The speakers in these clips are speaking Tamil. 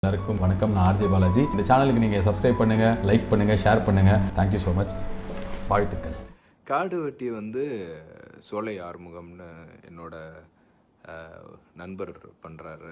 எல்லாருக்கும் வணக்கம் நான் ஆர்ஜே பாலாஜி இந்த சேனலுக்கு நீங்கள் சப்ஸ்கிரைப் பண்ணுங்கள் லைக் பண்ணுங்கள் ஷேர் பண்ணுங்கள் தேங்க்யூ ஸோ மச் வாழ்த்துக்கள் காடு வெட்டி வந்து சோலை ஆறுமுகம்னு என்னோட அஹ், நண்பர் பண்ணுறாரு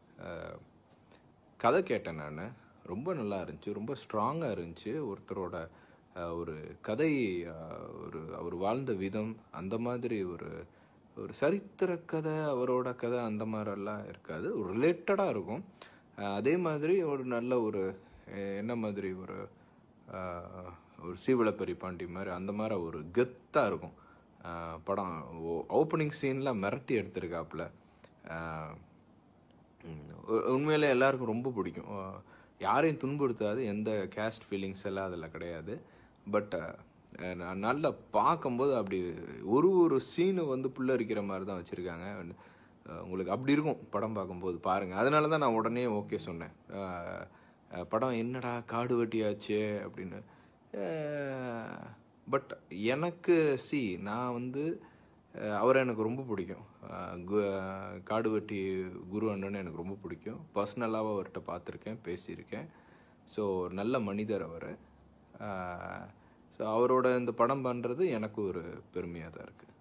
கதை கேட்டேன் நான் ரொம்ப நல்லா இருந்துச்சு ரொம்ப ஸ்ட்ராங்காக இருந்துச்சு ஒருத்தரோட அஹ், ஒரு கதை அஹ், ஒரு அவர் வாழ்ந்த விதம் அந்த மாதிரி ஒரு ஒரு சரித்திர கதை அவரோட கதை அந்த மாதிரிலாம் இருக்காது ஒரு ரிலேட்டடாக இருக்கும் அஹ், அதே மாதிரி ஒரு நல்ல ஒரு அஹ், என்ன மாதிரி ஒரு ஆஹ் ஒரு சீவலப்பெரி பாண்டி மாதிரி அந்த மாதிரி ஒரு கெத்தாக இருக்கும் ஆஹ் படம் ஓப்பனிங் சீனில் மிரட்டி எடுத்திருக்காப்புல ஆஹ் உம் உ- உண்மையிலே எல்லாருக்கும் ரொம்ப பிடிக்கும் ஆஹ் யாரையும் துன்புறுத்தாது எந்த கேஸ்ட் ஃபீலிங்ஸ் எல்லாம் அதில் கிடையாது பட் நல்லா பார்க்கும்போது அப்படி ஒரு ஒரு சீனு வந்து புல்லரிக்கிற மாதிரி தான் வச்சுருக்காங்க உங்களுக்கு அப்படி இருக்கும் படம் பார்க்கும்போது பாருங்கள் அதனால தான் நான் உடனே ஓகே சொன்னேன் ஆஹ் அஹ் படம் என்னடா காடு வெட்டியாச்சே அப்படின்னு பட் எனக்கு சி நான் வந்து அஹ் அவரை எனக்கு ரொம்ப பிடிக்கும் அஹ் கு- அஹ் காடு வெட்டி குரு அண்ணன் எனக்கு ரொம்ப பிடிக்கும் பர்சனலாகவும் அவர்கிட்ட பார்த்துருக்கேன் பேசியிருக்கேன் ஸோ நல்ல மனிதர் அவர் ஸோ அவரோட இந்த படம் பண்ணுறது எனக்கு ஒரு பெருமையாக தான் இருக்குது